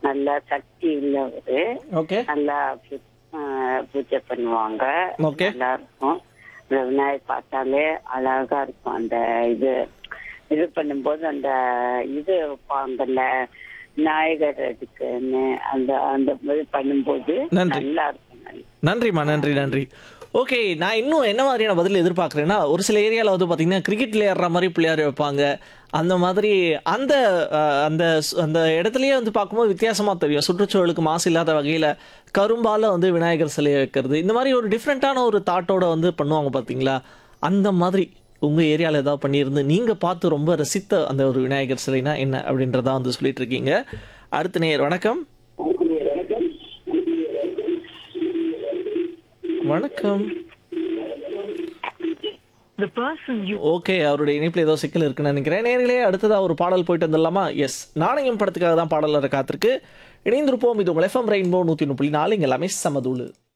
நல்லா சக்தி உள்ளவரு ஓகே நல்லா பூ- ஆஹ் பூஜை பண்ணுவாங்க Okay. நல்லா இருக்கும் இந்த விநாயகர் பார்த்தாலே அழகா இருக்கும் அந்த இது இது பண்ணும்போது அந்த இது வைப்பாங்கல்ல விநாயகர் இதுக்குன்னு அந்த அந்த இது பண்ணும்போது நன்றி. நல்லா இருக்கும் நல்லா. நன்றிம்மா நன்றி நன்றி ஓகே நான் இன்னும் என்ன மாதிரியான பதில் எதிர்பார்க்குறேன்னா ஒரு சில ஏரியாவில் வந்து பார்த்தீங்கன்னா கிரிக்கெட் விளையாடுற மாதிரி பிள்ளையார் வைப்பாங்க அந்த மாதிரி அந்த அஹ், அந்த சு- அந்த இடத்துலயே வந்து பார்க்கும்போது வித்தியாசமாக தெரியும் சுற்றுச்சூழலுக்கு மாசு இல்லாத வகையில் கரும்பால வந்து விநாயகர் சிலையை வைக்கிறது இந்த மாதிரி ஒரு டிஃப்ரெண்ட்டான ஒரு தாட்டோட வந்து பண்ணுவாங்க பார்த்தீங்களா அந்த மாதிரி உங்கள் ஏரியாவில் ஏதாவது பண்ணியிருந்து நீங்கள் பார்த்து ரொம்ப ரசித்த அந்த ஒரு விநாயகர் சிலைனா என்ன அப்படின்றத வந்து சொல்லிட்டு இருக்கீங்க அடுத்த நேர் வணக்கம் வணக்கம் The person you ஓகே அவருடைய இணைப்பில் ஏதோ சிக்கல் இருக்குன்னு நினைக்கிறேன் நேர்களே அடுத்ததாக ஒரு பாடல் போயிட்டு வந்துடலாமா எஸ் நாணயம் படத்துக்காக தான் பாடல் வர காத்திருக்கு இணைந்திருப்போம் இது உங்கள் எஃப்எம் ரெயின்போ நூற்றி ஒன்று புள்ளி நாலு இங்கே எல்லாமே சமதூளு